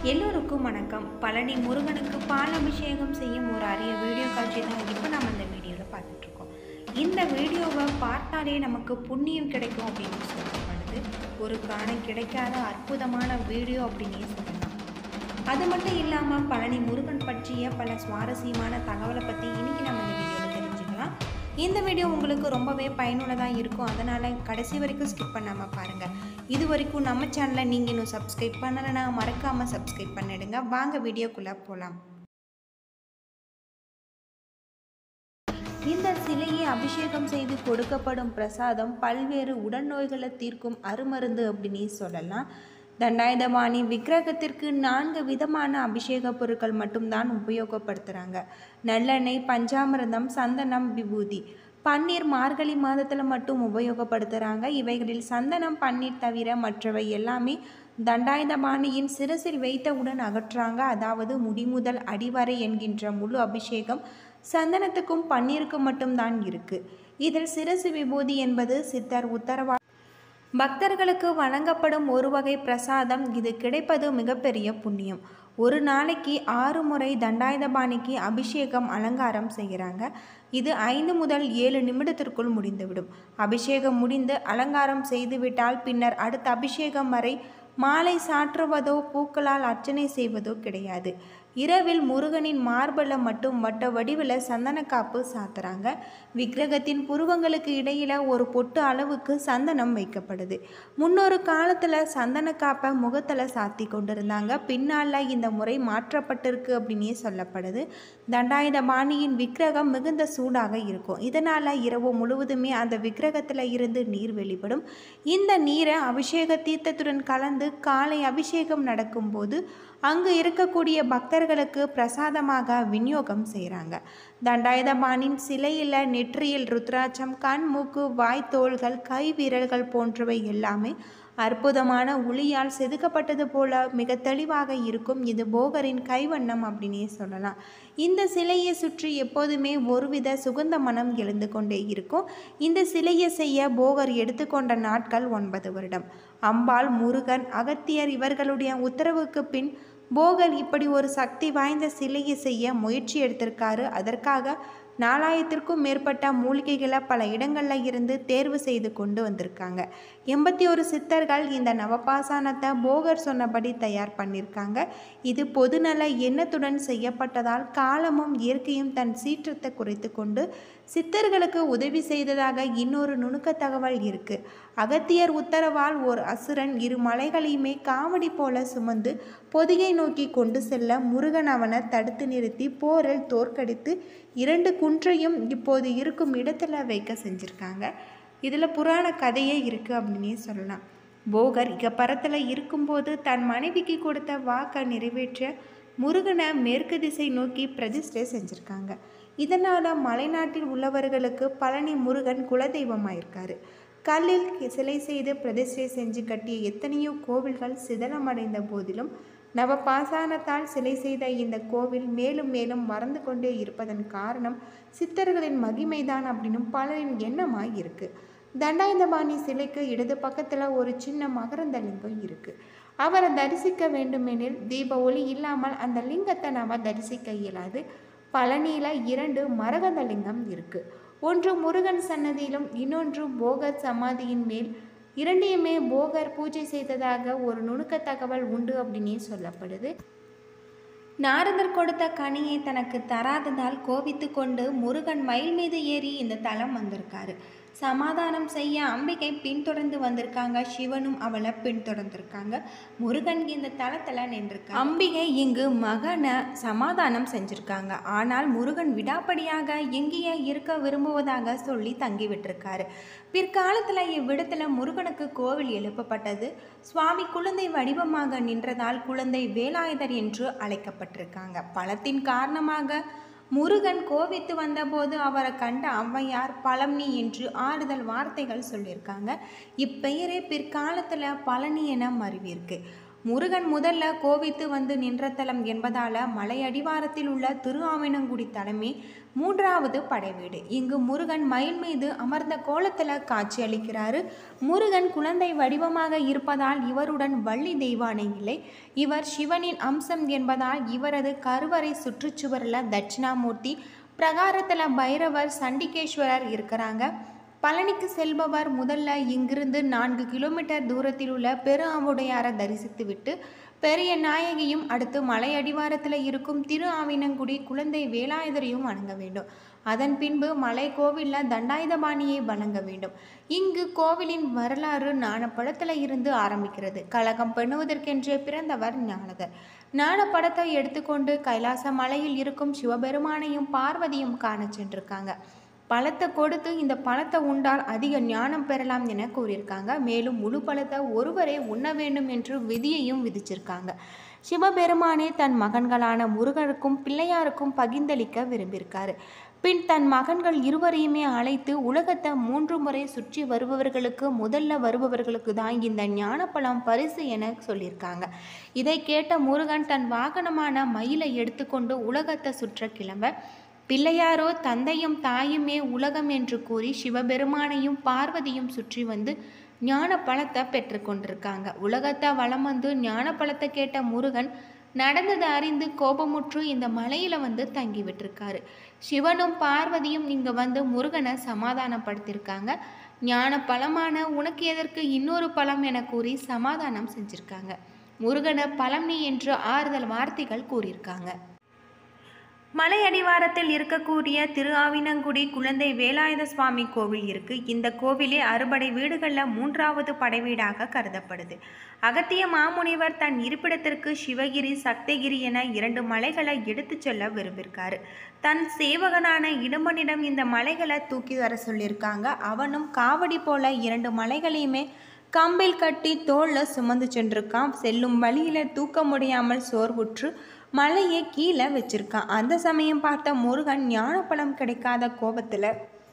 எல்லோருக்கும் வணக்கம் பழனி முருகனுக்கு பால் அபிஷேகம் செய்யும் ஒரு அரிய வீடியோ காட்சி தான் இப்போ நம்ம இந்த வீடியோவில் பார்த்துட்ருக்கோம் இந்த வீடியோவை பார்த்தாலே நமக்கு புண்ணியம் கிடைக்கும் அப்படின்னு சொல்லப்படுது ஒரு காணம் கிடைக்காத அற்புதமான வீடியோ அப்படின்னே சொல்லலாம் அது மட்டும் இல்லாமல் பழனி முருகன் பற்றிய பல சுவாரஸ்யமான தகவலை பற்றி இன்னைக்கு நம்ம இந்த வீடியோவில் தெரிஞ்சுக்கலாம் இந்த வீடியோ உங்களுக்கு ரொம்பவே பயனுள்ளதாக இருக்கும் அதனால் கடைசி வரைக்கும் ஸ்கிப் பண்ணாமல் பாருங்கள் இது வரைக்கும் நம்ம சேனலை நீங்கள் இன்னும் சப்ஸ்கிரைப் பண்ணலைன்னா மறக்காமல் சப்ஸ்கிரைப் பண்ணிடுங்க வாங்க வீடியோக்குள்ளே போகலாம் இந்த சிலையை அபிஷேகம் செய்து கொடுக்கப்படும் பிரசாதம் பல்வேறு உடல் நோய்களை தீர்க்கும் அருமருந்து அப்படின்னு சொல்லலாம் தண்டாயுதபாணி விக்கிரகத்திற்கு நான்கு விதமான அபிஷேக பொருட்கள் மட்டும்தான் உபயோகப்படுத்துகிறாங்க நல்லெண்ணெய் பஞ்சாமிர்தம் சந்தனம் விபூதி பன்னீர் மார்கழி மாதத்தில் மட்டும் உபயோகப்படுத்துகிறாங்க இவைகளில் சந்தனம் பன்னீர் தவிர மற்றவை எல்லாமே தண்டாயுதபாணியின் சிரசில் வைத்தவுடன் அகற்றாங்க அதாவது முடிமுதல் அடிவரை என்கின்ற முழு அபிஷேகம் சந்தனத்துக்கும் பன்னீருக்கும் மட்டும்தான் இருக்கு இதில் சிரசு விபூதி என்பது சித்தர் உத்தரவா பக்தர்களுக்கு வழங்கப்படும் ஒரு வகை பிரசாதம் இது கிடைப்பது மிகப்பெரிய புண்ணியம் ஒரு நாளைக்கு ஆறு முறை தண்டாயுதபாணிக்கு அபிஷேகம் அலங்காரம் செய்கிறாங்க இது ஐந்து முதல் ஏழு நிமிடத்திற்குள் முடிந்துவிடும் அபிஷேகம் முடிந்து அலங்காரம் செய்துவிட்டால் பின்னர் அடுத்த அபிஷேகம் வரை மாலை சாற்றுவதோ பூக்களால் அர்ச்சனை செய்வதோ கிடையாது இரவில் முருகனின் மார்பல மட்டும் வட்ட வடிவில் சந்தனக்காப்பு சாத்துறாங்க விக்கிரகத்தின் புருவங்களுக்கு இடையில ஒரு பொட்டு அளவுக்கு சந்தனம் வைக்கப்படுது முன்னொரு காலத்தில் சந்தனக்காப்பை முகத்தில் சாத்தி கொண்டிருந்தாங்க பின்னால் இந்த முறை மாற்றப்பட்டிருக்கு அப்படின்னே சொல்லப்படுது தண்டாயுதபாணியின் விக்கிரகம் மிகுந்த சூடாக இருக்கும் இதனால் இரவு முழுவதுமே அந்த விக்கிரகத்தில் இருந்து நீர் வெளிப்படும் இந்த நீரை அபிஷேக தீர்த்தத்துடன் கலந்து காலை அபிஷேகம் நடக்கும்போது அங்கு இருக்கக்கூடிய பக்தர்களுக்கு பிரசாதமாக விநியோகம் செய்கிறாங்க தண்டாயுதபாணின் சிலையில் நெற்றியில் ருத்ராட்சம் கண் மூக்கு வாய் தோள்கள் கை விரல்கள் போன்றவை எல்லாமே அற்புதமான ஒளியால் செதுக்கப்பட்டது போல மிக தெளிவாக இருக்கும் இது போகரின் கைவண்ணம் அப்படின்னே சொல்லலாம் இந்த சிலையை சுற்றி எப்போதுமே ஒருவித சுகந்த மனம் எழுந்து கொண்டே இருக்கும் இந்த சிலையை செய்ய போகர் எடுத்துக்கொண்ட நாட்கள் ஒன்பது வருடம் அம்பாள் முருகன் அகத்தியர் இவர்களுடைய உத்தரவுக்கு பின் போகர் இப்படி ஒரு சக்தி வாய்ந்த சிலையை செய்ய முயற்சி எடுத்திருக்காரு அதற்காக நாலாயிரத்திற்கும் மேற்பட்ட மூலிகைகளை பல இடங்களில் இருந்து தேர்வு செய்து கொண்டு வந்திருக்காங்க எண்பத்தி ஒரு சித்தர்கள் இந்த நவபாசானத்தை போகர் சொன்னபடி தயார் பண்ணியிருக்காங்க இது பொதுநல எண்ணத்துடன் செய்யப்பட்டதால் காலமும் இயற்கையும் தன் சீற்றத்தை குறைத்து கொண்டு சித்தர்களுக்கு உதவி செய்ததாக இன்னொரு நுணுக்க தகவல் இருக்கு அகத்தியர் உத்தரவால் ஒரு அசுரன் இரு மலைகளையுமே காவடி போல சுமந்து பொதிகை நோக்கி கொண்டு செல்ல முருகன் அவனை தடுத்து நிறுத்தி போரில் தோற்கடித்து இரண்டு குன்றையும் இப்போது இருக்கும் இடத்துல வைக்க செஞ்சுருக்காங்க இதில் புராண கதையே இருக்குது அப்படின்னே சொல்லலாம் போகர் இகப்பரத்தில் இருக்கும்போது தன் மனைவிக்கு கொடுத்த வாக்கை நிறைவேற்ற முருகனை மேற்கு திசை நோக்கி பிரதிஷ்டை செஞ்சுருக்காங்க இதனால் மலைநாட்டில் உள்ளவர்களுக்கு பழனி முருகன் குலதெய்வமாயிருக்காரு கல்லில் சிலை செய்து பிரதிஷ்டை செஞ்சு கட்டிய எத்தனையோ கோவில்கள் சிதலமடைந்த போதிலும் நவபாசானத்தால் சிலை செய்த இந்த கோவில் மேலும் மேலும் மறந்து கொண்டே இருப்பதன் காரணம் சித்தர்களின் மகிமைதான் அப்படின்னும் பலரின் எண்ணமாய் இருக்கு தண்டாயுதபாணி சிலைக்கு இடது பக்கத்தில் ஒரு சின்ன மகரந்த லிங்கம் இருக்கு அவரை தரிசிக்க வேண்டுமெனில் தீப ஒளி இல்லாமல் அந்த லிங்கத்தை நாம் தரிசிக்க இயலாது பழனியில் இரண்டு மரகத லிங்கம் இருக்கு ஒன்று முருகன் சன்னதியிலும் இன்னொன்று போகர் சமாதியின் மேல் இரண்டையுமே போகர் பூஜை செய்ததாக ஒரு நுணுக்க தகவல் உண்டு அப்படின்னே சொல்லப்படுது நாரதர் கொடுத்த கனியை தனக்கு தராததால் கோபித்து கொண்டு முருகன் மயில் மீது ஏறி இந்த தலம் வந்திருக்காரு சமாதானம் செய்ய அம்பிகை பின்தொடர்ந்து வந்திருக்காங்க சிவனும் அவளை பின்தொடர்ந்திருக்காங்க முருகன் இந்த தளத்தில் நின்றுருக்காங்க அம்பிகை இங்கு மகனை சமாதானம் செஞ்சிருக்காங்க ஆனால் முருகன் விடாப்படியாக எங்கேயே இருக்க விரும்புவதாக சொல்லி தங்கி விட்டிருக்காரு பிற்காலத்தில் இவ்விடத்தில் முருகனுக்கு கோவில் எழுப்பப்பட்டது சுவாமி குழந்தை வடிவமாக நின்றதால் குழந்தை வேலாயுதர் என்று அழைக்கப்பட்டிருக்காங்க பலத்தின் காரணமாக முருகன் கோபித்து வந்தபோது அவரை கண்ட ஔவையார் பழனி என்று ஆறுதல் வார்த்தைகள் சொல்லியிருக்காங்க இப்பெயரே பிற்காலத்தில் பழனி என மருவியிருக்கு முருகன் முதல்ல கோவித்து வந்து நின்ற தலம் என்பதால மலை அடிவாரத்தில் உள்ள திரு ஆவினங்குடி தலைமை மூன்றாவது படைவீடு இங்கு முருகன் மயில் மீது அமர்ந்த கோலத்தில் காட்சி அளிக்கிறாரு முருகன் குழந்தை வடிவமாக இருப்பதால் இவருடன் வள்ளி தெய்வானை இல்லை இவர் சிவனின் அம்சம் என்பதால் இவரது கருவறை சுற்றுச்சுவரில் தட்சிணாமூர்த்தி பிரகாரத்தில் பைரவர் சண்டிகேஸ்வரர் இருக்கிறாங்க பழனிக்கு செல்பவர் முதல்ல இங்கிருந்து நான்கு கிலோமீட்டர் தூரத்தில் உள்ள பெரு ஆவுடையாரை தரிசித்துவிட்டு பெரிய நாயகியும் அடுத்து மலை அடிவாரத்தில் இருக்கும் திரு ஆவினங்குடி குழந்தை வேலாயுதரையும் வணங்க வேண்டும் அதன் பின்பு மலை கோவிலில் தண்டாயுதபாணியை வணங்க வேண்டும் இங்கு கோவிலின் வரலாறு ஞானப்படத்தில் இருந்து ஆரம்பிக்கிறது கழகம் பண்ணுவதற்கென்றே பிறந்தவர் ஞானதர் ஞானப்படத்தை எடுத்துக்கொண்டு கைலாச மலையில் இருக்கும் சிவபெருமானையும் பார்வதியும் காண சென்றிருக்காங்க பழத்தை கொடுத்து இந்த பழத்தை உண்டால் அதிக ஞானம் பெறலாம் என கூறியிருக்காங்க மேலும் முழு பழத்தை ஒருவரே உண்ண வேண்டும் என்று விதியையும் விதிச்சிருக்காங்க சிவபெருமானே தன் மகன்களான முருகனுக்கும் பிள்ளையாருக்கும் பகிர்ந்தளிக்க விரும்பியிருக்காரு பின் தன் மகன்கள் இருவரையுமே அழைத்து உலகத்தை மூன்று முறை சுற்றி வருபவர்களுக்கு முதல்ல வருபவர்களுக்கு தான் இந்த ஞானப்பழம் பரிசு என சொல்லியிருக்காங்க இதை கேட்ட முருகன் தன் வாகனமான மயிலை எடுத்துக்கொண்டு உலகத்தை சுற்ற கிளம்ப பிள்ளையாரோ தந்தையும் தாயுமே உலகம் என்று கூறி சிவபெருமானையும் பார்வதியும் சுற்றி வந்து ஞான பழத்தை பெற்று கொண்டிருக்காங்க உலகத்தை வளம் வந்து ஞான பழத்தை கேட்ட முருகன் நடந்ததை அறிந்து கோபமுற்று இந்த மலையில வந்து தங்கி விட்டிருக்காரு சிவனும் பார்வதியும் இங்க வந்து முருகனை சமாதானப்படுத்தியிருக்காங்க ஞான பழமான உனக்கு எதற்கு இன்னொரு பழம் என கூறி சமாதானம் செஞ்சிருக்காங்க முருகனை பழம் நீ என்று ஆறுதல் வார்த்தைகள் கூறியிருக்காங்க மலை அடிவாரத்தில் இருக்கக்கூடிய திரு ஆவினங்குடி குழந்தை வேலாயுத சுவாமி கோவில் இருக்கு இந்த கோவிலே அறுபடை வீடுகளில் மூன்றாவது படைவீடாக கருதப்படுது அகத்திய மாமுனிவர் தன் இருப்பிடத்திற்கு சிவகிரி சக்திகிரி என இரண்டு மலைகளை எடுத்துச் செல்ல விரும்பியிருக்காரு தன் சேவகனான இடும்பனிடம் இந்த மலைகளை தூக்கி வர சொல்லியிருக்காங்க அவனும் காவடி போல இரண்டு மலைகளையுமே கம்பில் கட்டி தோளில் சுமந்து சென்றிருக்கான் செல்லும் வழியில் தூக்க முடியாமல் சோர்வுற்று மலையை கீழே வச்சிருக்கான் அந்த சமயம் பார்த்த முருகன் ஞானப்பழம் கிடைக்காத கோபத்தில்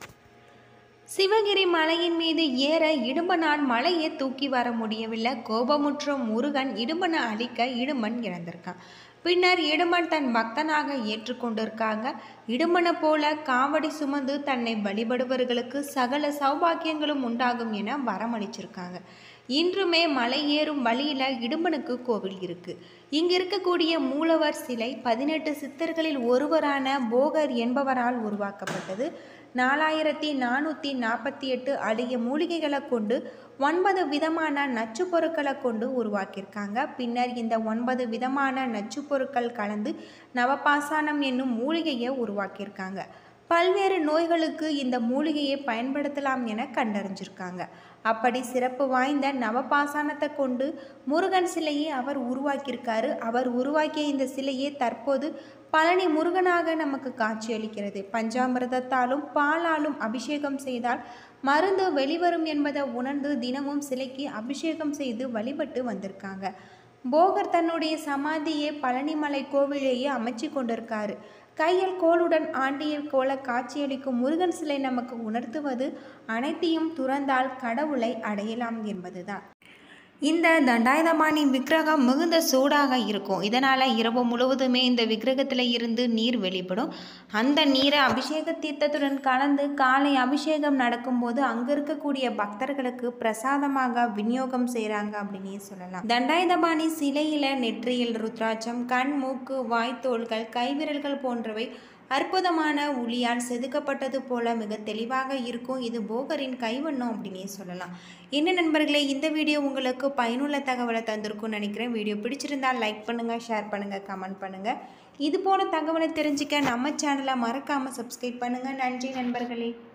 சிவகிரி மலையின் மீது ஏற இடும்பனால் மலையை தூக்கி வர முடியவில்லை கோபமுற்ற முருகன் இடும்பனை அழிக்க இடும்பன் இறந்திருக்கான் பின்னர் இடுமன் தன் பக்தனாக ஏற்றுக்கொண்டிருக்காங்க இடுமனை போல காவடி சுமந்து தன்னை வழிபடுபவர்களுக்கு சகல சௌபாக்கியங்களும் உண்டாகும் என வரமளிச்சிருக்காங்க இன்றுமே மலை ஏறும் வழியில் இடும்பனுக்கு கோவில் இருக்கு இங்கு இருக்கக்கூடிய மூலவர் சிலை பதினெட்டு சித்தர்களில் ஒருவரான போகர் என்பவரால் உருவாக்கப்பட்டது நாலாயிரத்தி நானூற்றி நாற்பத்தி எட்டு அடிய மூலிகைகளை கொண்டு ஒன்பது விதமான நச்சு பொருட்களை கொண்டு உருவாக்கியிருக்காங்க பின்னர் இந்த ஒன்பது விதமான நச்சு பொருட்கள் கலந்து நவபாசானம் என்னும் மூலிகையை உருவாக்கியிருக்காங்க பல்வேறு நோய்களுக்கு இந்த மூலிகையை பயன்படுத்தலாம் என கண்டறிஞ்சிருக்காங்க அப்படி சிறப்பு வாய்ந்த நவபாசானத்தை கொண்டு முருகன் சிலையை அவர் உருவாக்கியிருக்காரு அவர் உருவாக்கிய இந்த சிலையே தற்போது பழனி முருகனாக நமக்கு காட்சியளிக்கிறது பஞ்சாமிரதத்தாலும் பாலாலும் அபிஷேகம் செய்தால் மருந்து வெளிவரும் என்பதை உணர்ந்து தினமும் சிலைக்கு அபிஷேகம் செய்து வழிபட்டு வந்திருக்காங்க போகர் தன்னுடைய சமாதியை பழனிமலை கோவிலேயே அமைச்சு கொண்டிருக்காரு கையில் கோளுடன் ஆண்டிய கோல காட்சியளிக்கும் முருகன் சிலை நமக்கு உணர்த்துவது அனைத்தையும் துறந்தால் கடவுளை அடையலாம் என்பதுதான் இந்த தண்டாயுதபாணி விக்கிரகம் மிகுந்த சூடாக இருக்கும் இதனால் இரவு முழுவதுமே இந்த விக்கிரகத்தில் இருந்து நீர் வெளிப்படும் அந்த நீரை அபிஷேக தீர்த்தத்துடன் கலந்து காலை அபிஷேகம் நடக்கும்போது அங்கே இருக்கக்கூடிய பக்தர்களுக்கு பிரசாதமாக விநியோகம் செய்கிறாங்க அப்படின்னே சொல்லலாம் தண்டாயுதபாணி சிலையில் நெற்றியில் ருத்ராட்சம் கண் மூக்கு வாய்த்தோள்கள் கைவிரல்கள் போன்றவை அற்புதமான உளியால் செதுக்கப்பட்டது போல மிக தெளிவாக இருக்கும் இது போகரின் கைவண்ணம் அப்படின்னே சொல்லலாம் என்ன நண்பர்களே இந்த வீடியோ உங்களுக்கு பயனுள்ள தகவலை தந்திருக்கும்னு நினைக்கிறேன் வீடியோ பிடிச்சிருந்தால் லைக் பண்ணுங்கள் ஷேர் பண்ணுங்கள் கமெண்ட் பண்ணுங்கள் இது போல தகவலை தெரிஞ்சுக்க நம்ம சேனலை மறக்காமல் சப்ஸ்கிரைப் பண்ணுங்கள் நன்றி நண்பர்களே